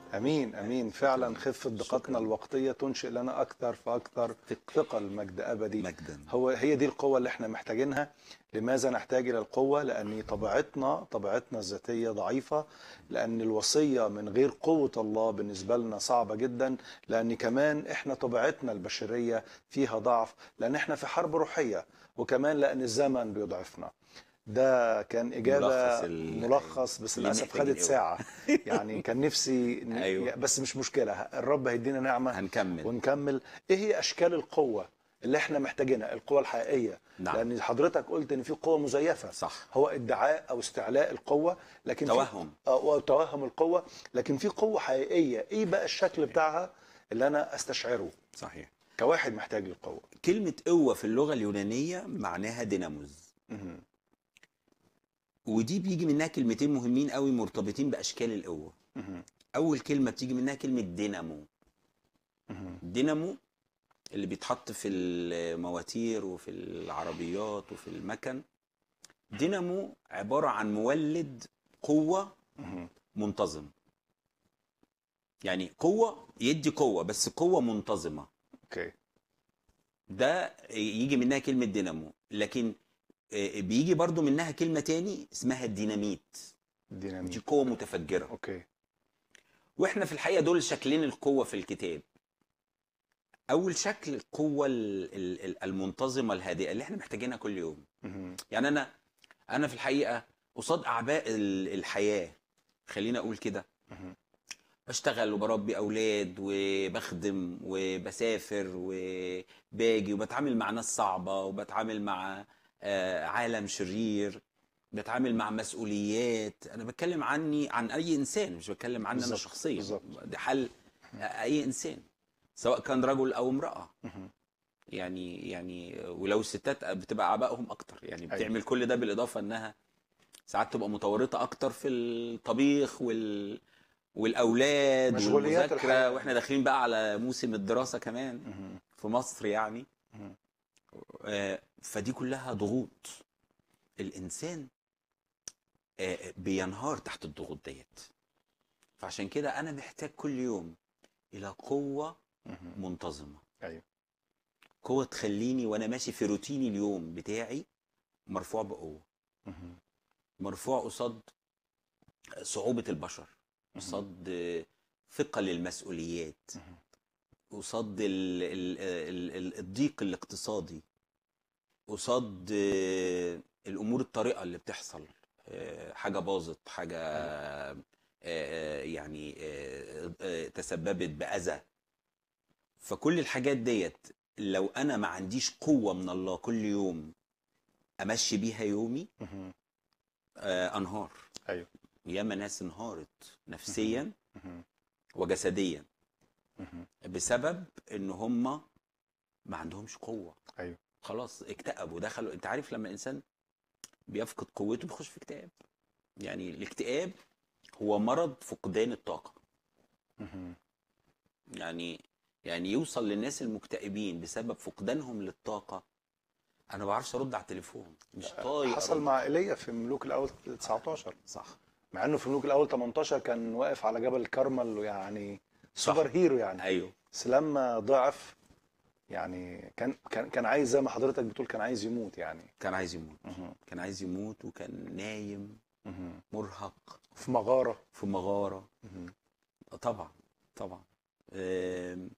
امين امين فعلا خفه دقتنا الوقتيه تنشئ لنا اكثر فاكثر ثقل مجد ابدي مجدا هو هي دي القوة اللي احنا محتاجينها لماذا نحتاج إلى القوة لأن طبيعتنا طبيعتنا الذاتية ضعيفة لأن الوصية من غير قوة الله بالنسبة لنا صعبة جدا لأن كمان احنا طبيعتنا البشرية فيها ضعف لأن احنا في حرب روحية وكمان لأن الزمن بيضعفنا ده كان إجابة ملخص ال- ملخص بس اللي للأسف محتاجين خدت قوة. ساعة يعني كان نفسي ن- أيوة. بس مش مشكلة الرب هيدينا نعمة هنكمل ونكمل ايه هي اشكال القوه اللي احنا محتاجينها القوه الحقيقيه نعم. لان حضرتك قلت ان في قوه مزيفه صح هو ادعاء او استعلاء القوه لكن في- توهم آه، او توهم القوه لكن في قوه حقيقيه ايه بقى الشكل بتاعها اللي انا استشعره صحيح كواحد محتاج للقوه كلمة قوة في اللغة اليونانية معناها ديناموز مهم. ودي بيجي منها كلمتين مهمين قوي مرتبطين بأشكال القوة مهم. أول كلمة بتيجي منها كلمة دينامو مهم. دينامو اللي بيتحط في المواتير وفي العربيات وفي المكن دينامو عبارة عن مولد قوة مهم. منتظم يعني قوة يدي قوة بس قوة منتظمة اوكي ده يجي منها كلمة دينامو لكن آه، بيجي برضو منها كلمة تاني اسمها الديناميت دي ديناميك قوة متفجرة اوكي واحنا في الحقيقة دول شكلين القوة في الكتاب أول شكل القوة ال- ال- ال- المنتظمة الهادئة اللي احنا محتاجينها كل يوم مهم. يعني أنا أنا في الحقيقة قصاد أعباء ال- الحياة خلينا أقول كده مهم. بشتغل وبربي اولاد وبخدم وبسافر وباجي وبتعامل مع ناس صعبه وبتعامل مع آه، عالم شرير بتعامل مع مسؤوليات انا بتكلم عني عن اي انسان مش بتكلم عني انا بالظبط، شخصيا بالظبط. ده حل اي انسان سواء كان رجل او امراه مهم. يعني يعني ولو الستات بتبقى اعبائهم اكتر يعني أيوة. بتعمل كل ده بالاضافه انها ساعات تبقى متورطه اكتر في الطبيخ وال والاولاد مشغوليات والمذاكره الحياة. واحنا داخلين بقى على موسم الدراسه كمان مهم. في مصر يعني مهم. آه، فدي كلها ضغوط الانسان آه، بينهار تحت الضغوط ديت فعشان كده انا محتاج كل يوم الى قوه مهم. منتظمه ايوه قوه تخليني وانا ماشي في روتيني اليوم بتاعي مرفوع بقوه مهم. مرفوع قصاد صعوبه البشر قصاد ثقل المسؤوليات مهم. قصاد ال- ال- ال- ال- الضيق الاقتصادي قصاد آه، الامور الطارئه اللي بتحصل آه، حاجه باظت حاجه آه، آه، يعني آه، آه، تسببت باذى فكل الحاجات ديت لو انا ما عنديش قوه من الله كل يوم امشي بيها يومي مهم. آه، انهار ايوه ياما ناس انهارت نفسيا مهم. وجسديا مهم. بسبب ان هم ما عندهمش قوه ايوه خلاص اكتئبوا دخلوا انت عارف لما الانسان بيفقد قوته بيخش في اكتئاب يعني الاكتئاب هو مرض فقدان الطاقه مهم. يعني يعني يوصل للناس المكتئبين بسبب فقدانهم للطاقه انا ما بعرفش ارد على التليفون مش طايق حصل أرد. مع ايليا في ملوك الاول 19 صح مع انه في ملوك الاول 18 كان واقف على جبل الكرمل ويعني صح. سوبر هيرو يعني ايوه بس لما ضعف يعني كان كان كان عايز زي ما حضرتك بتقول كان عايز يموت يعني كان عايز يموت مهم. كان عايز يموت وكان نايم مهم. مرهق في مغاره في مغاره مهم. طبعا طبعا أم،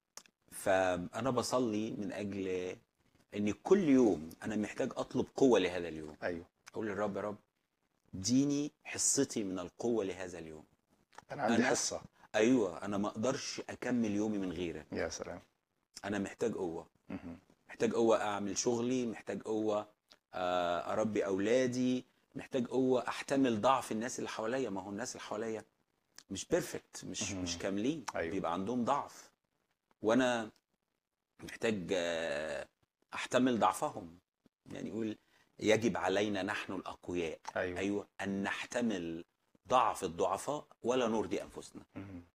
فانا بصلي من اجل ان كل يوم انا محتاج اطلب قوه لهذا اليوم ايوه اقول للرب يا رب اديني حصتي من القوه لهذا اليوم انا عندي أنا- حصه ايوه انا ما اقدرش اكمل يومي من غيرك يا سلام انا محتاج قوه مهم. محتاج قوه اعمل شغلي محتاج قوه آه، اربي اولادي محتاج قوه احتمل ضعف الناس اللي حواليا ما هو الناس اللي حواليا مش بيرفكت مش مهم. مش كاملين أيوة. بيبقى عندهم ضعف وانا محتاج آه، احتمل ضعفهم يعني يقول يجب علينا نحن الاقوياء ايوه ايوه ان نحتمل ضعف الضعفاء ولا نرضي انفسنا مهم.